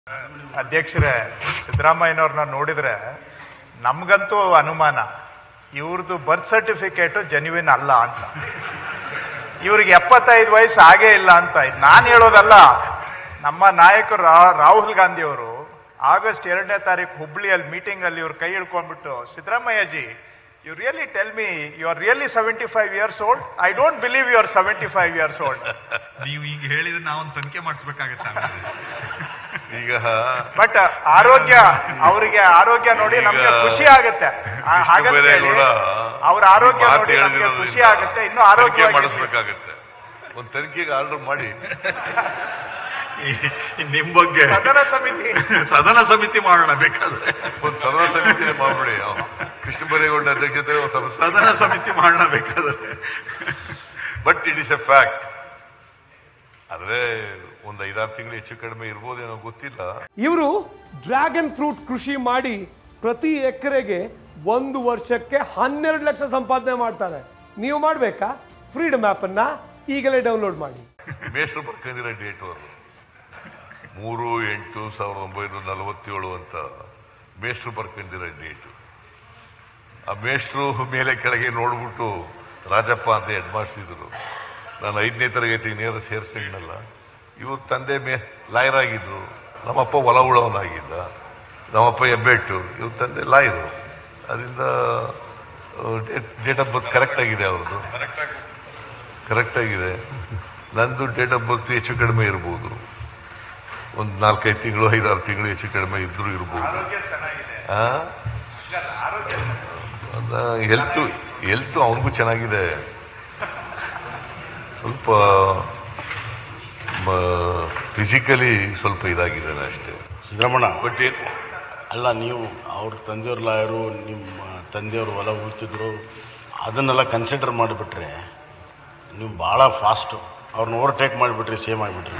ಅಧ್ಯಕ್ಷರೇ ಸಿದ್ದರಾಮಯ್ಯನವ್ರನ್ನ ನೋಡಿದ್ರೆ ನಮ್ಗಂತೂ ಅನುಮಾನ ಇವ್ರದ್ದು ಬರ್ತ್ ಸರ್ಟಿಫಿಕೇಟು ಜೆನ್ಯುವಿನ್ ಅಲ್ಲ ಅಂತ ಇವ್ರಿಗೆ ಎಪ್ಪತ್ತೈದು ವಯಸ್ಸು ಆಗೇ ಇಲ್ಲ ಅಂತ ಇದು ನಾನು ಹೇಳೋದಲ್ಲ ನಮ್ಮ ನಾಯಕರು ರಾ- ರಾಹುಲ್ ಗಾಂಧಿ ಅವರು ಆಗಸ್ಟ್ ಎರಡನೇ ತಾರೀಕು ಹುಬ್ಳಿಯಲ್ಲಿ ಮೀಟಿಂಗ್ ಅಲ್ಲಿ ಇವ್ರು ಕೈ ಹಿಡ್ಕೊಂಡ್ಬಿಟ್ಟು ಸಿದ್ದರಾಮಯ್ಯಜಿ you really tell me you are really seventy five years old I don't believe you are seventy five years old ನೀವು ಈಗ ಹೇಳಿದ್ರೆ ನಾವೊಂದು ತನಿಖೆ ಮಾಡಿಸ್ಬೇಕಾಗತ್ತೆ ಆಮೇಲೆ. ಈಗ ಬಟ್ ಆರೋಗ್ಯ ಅವರಿಗೆ ಆರೋಗ್ಯ ನೋಡಿ ನಮ್ಗೆ ಈಗ ಖುಷಿ ಆಗುತ್ತೆ ಆ, ಕೃಷ್ಣ ಹಾಗಂತ ಹೇಳಿ ಬೈರೇಗೌಡ ಅವ್ರ ಆರೋಗ್ಯ ಮಾತು ನೋಡಿ ನಮ್ಗೆ ಹೇಳಿರೋದ್ರಿಂದ ಖುಷಿ ಆಗುತ್ತೆ ಇನ್ನು ತನಿಖೆ ಆರೋಗ್ಯ ಮಾಡಿಸ್ಬೇಕಾಗತ್ತೆ ಒಂದು ತನಿಖೆಗೆ ಆರ್ಡರ್ ಮಾಡಿ ಈ- ಈ ನಿಮ್ ಬಗ್ಗೆ ಸದನ ಸಮಿತಿ ಸದನ ಸಮಿತಿ ಮಾಡೋಣ ಬೇಕಾದ್ರೆ ಒಂದು ಸದನ ಸಮಿತಿನೇ ಮಾಡ್ಬಿಡಿ ಅವ್ನು ಕೃಷ್ಣ ಬೈರೇಗೌಡ ಅಧ್ಯಕ್ಷತೆ ಒಂದು ಸದನ ಸದನ ಸಮಿತಿ ಮಾಡೋಣ ಬೇಕಾದ್ರೆ but it is a fact ಆದ್ರೆ ಒಂದು ಐದಾರು ತಿಂಗಳು ಹೆಚ್ಚು ಕಡಿಮೆ ಇರ್ಬೋದೇನೋ ಗೊತ್ತಿಲ್ಲ ಇವರು ಡ್ರ್ಯಾಗನ್ ಫ್ರೂಟ್ ಕೃಷಿ ಮಾಡಿ ಪ್ರತಿ ಎಕರೆಗೆ ಒಂದು ವರ್ಷಕ್ಕೆ ಹನ್ನೆರಡು ಲಕ್ಷ ಸಂಪಾದನೆ ಮಾಡ್ತಾರೆ ನೀವು ಮಾಡಬೇಕಾ ಫ್ರೀಡಮ್ ಅನ್ನ ಈಗಲೇ ಡೌನ್ಲೋಡ್ ಮಾಡಿ ಮೇಷ್ಟ್ರು ಬರ್ಕೊಂಡಿರೋ ಡೇಟ್ ಅವರು ಮೂರು ಎಂಟು ಸಾವಿರದ ಒಂಬೈನೂರ ನಲವತ್ತೇಳು ಅಂತ ಮೇಷ್ಟ್ರು ಬರ್ಕೊಂಡಿರೋ ಡೇಟು ಆ ಮೇಷ್ಟ್ರು ಮೇಲೆ ಕೆಳಗೆ ನೋಡ್ಬಿಟ್ಟು ರಾಜಪ್ಪ ಅಂತ ಹೆಡ್ ಮಾಡಿಸಿದ್ರು ನಾನು ಐದನೇ ತರಗತಿ ನೇರ ಸೇರ್ಕೊಂಡಲ್ಲ ಇವ್ರ ತಂದೆ ಮೇ ಲಾಯರ್ ಆಗಿದ್ರು ನಮ್ಮಪ್ಪ ಹೊಲ ಉಳವನಾಗಿದ್ದ ನಮ್ಮಪ್ಪ ಹೆಬ್ಬೆಟ್ಟು ಇವ್ರ ತಂದೆ ಲಾಯರು ಅದರಿಂದ ಡೇಟ್ ಆಫ್ ಬರ್ತ್ ಕರೆಕ್ಟ್ ಆಗಿದೆ ಅವ್ರದ್ದು ಕರೆಕ್ಟ್ ಆಗಿದೆ ನಂದು ಡೇಟ್ ಆಫ್ ಬರ್ತ್ ಹೆಚ್ಚು ಕಡಿಮೆ ಇರ್ಬೋದು ಒಂದು ನಾಲ್ಕೈದು ತಿಂಗಳು ಐದಾರು ತಿಂಗಳು ಹೆಚ್ಚು ಕಡಿಮೆ ಇದ್ರೂ ಇರ್ಬೋದು ಹೆಲ್ತು ಹೆಲ್ತು ಅವನಿಗೂ ಚೆನ್ನಾಗಿದೆ ಸ್ವಲ್ಪ ಫಿಸಿಕಲಿ ಸ್ವಲ್ಪ ಇದಾಗಿದ್ದಾನೆ ಅಷ್ಟೇ ಸಿದ್ದರಾಮಣ್ಣ ಬಟ್ ಏನು ಅಲ್ಲ ನೀವು ಅವ್ರ ತಂದೆಯವ್ರ ಲಾಯರು ನಿಮ್ಮ ತಂದೆಯವರು ಹೊಲ ಉಳ್ತಿದ್ರು ಅದನ್ನೆಲ್ಲ ಕನ್ಸಿಡರ್ ಮಾಡಿಬಿಟ್ರೆ ನೀವು ಭಾಳ ಫಾಸ್ಟು ಅವ್ರನ್ನ ಓವರ್ಟೇಕ್ ಮಾಡಿಬಿಟ್ರಿ ಸೇಮ್ ಆಗಿಬಿಟ್ರಿ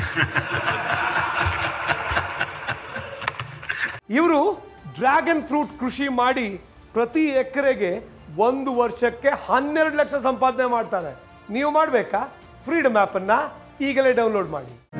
ಇವರು ಡ್ರ್ಯಾಗನ್ ಫ್ರೂಟ್ ಕೃಷಿ ಮಾಡಿ ಪ್ರತಿ ಎಕರೆಗೆ ಒಂದು ವರ್ಷಕ್ಕೆ ಹನ್ನೆರಡು ಲಕ್ಷ ಸಂಪಾದನೆ ಮಾಡ್ತಾರೆ ನೀವು ಮಾಡಬೇಕಾ ಫ್ರೀಡಮ್ ಅನ್ನ ಈಗಲೇ ಡೌನ್ಲೋಡ್ ಮಾಡಿ